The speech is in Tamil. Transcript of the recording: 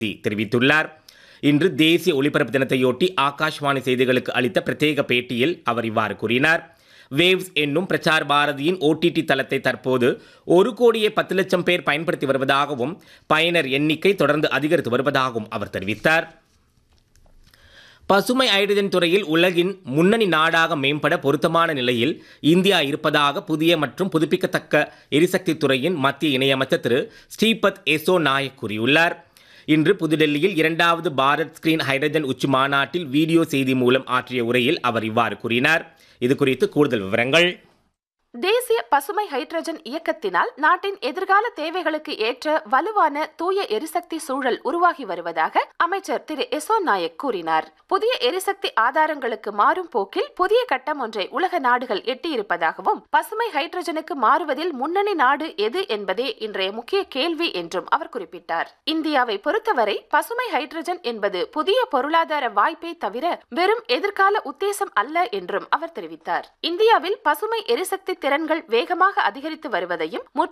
தெரிவித்துள்ளார் இன்று தேசிய ஒலிபரப்பு தினத்தையொட்டி ஆகாஷ்வாணி செய்திகளுக்கு அளித்த பிரத்யேக பேட்டியில் அவர் இவ்வாறு கூறினார் வேவ்ஸ் என்னும் பிரசார் பாரதியின் ஓடிடி தளத்தை தற்போது ஒரு கோடியே பத்து லட்சம் பேர் பயன்படுத்தி வருவதாகவும் பயனர் எண்ணிக்கை தொடர்ந்து அதிகரித்து வருவதாகவும் அவர் தெரிவித்தார் பசுமை ஹைட்ரஜன் துறையில் உலகின் முன்னணி நாடாக மேம்பட பொருத்தமான நிலையில் இந்தியா இருப்பதாக புதிய மற்றும் புதுப்பிக்கத்தக்க எரிசக்தி துறையின் மத்திய இணையமைச்சர் திரு ஸ்ரீபத் எசோ நாயக் கூறியுள்ளார் இன்று புதுடெல்லியில் இரண்டாவது பாரத் ஸ்கிரீன் ஹைட்ரஜன் உச்சி மாநாட்டில் வீடியோ செய்தி மூலம் ஆற்றிய உரையில் அவர் இவ்வாறு கூறினார் இது குறித்து கூடுதல் விவரங்கள் தேசிய பசுமை ஹைட்ரஜன் இயக்கத்தினால் நாட்டின் எதிர்கால தேவைகளுக்கு ஏற்ற வலுவான தூய எரிசக்தி சூழல் உருவாகி வருவதாக அமைச்சர் திரு எசோ நாயக் கூறினார் புதிய எரிசக்தி ஆதாரங்களுக்கு மாறும் போக்கில் புதிய கட்டம் ஒன்றை உலக நாடுகள் எட்டியிருப்பதாகவும் பசுமை ஹைட்ரஜனுக்கு மாறுவதில் முன்னணி நாடு எது என்பதே இன்றைய முக்கிய கேள்வி என்றும் அவர் குறிப்பிட்டார் இந்தியாவை பொறுத்தவரை பசுமை ஹைட்ரஜன் என்பது புதிய பொருளாதார வாய்ப்பை தவிர வெறும் எதிர்கால உத்தேசம் அல்ல என்றும் அவர் தெரிவித்தார் இந்தியாவில் பசுமை எரிசக்தி திறன்கள் வேகமாக அதிகரித்து வருவதையும்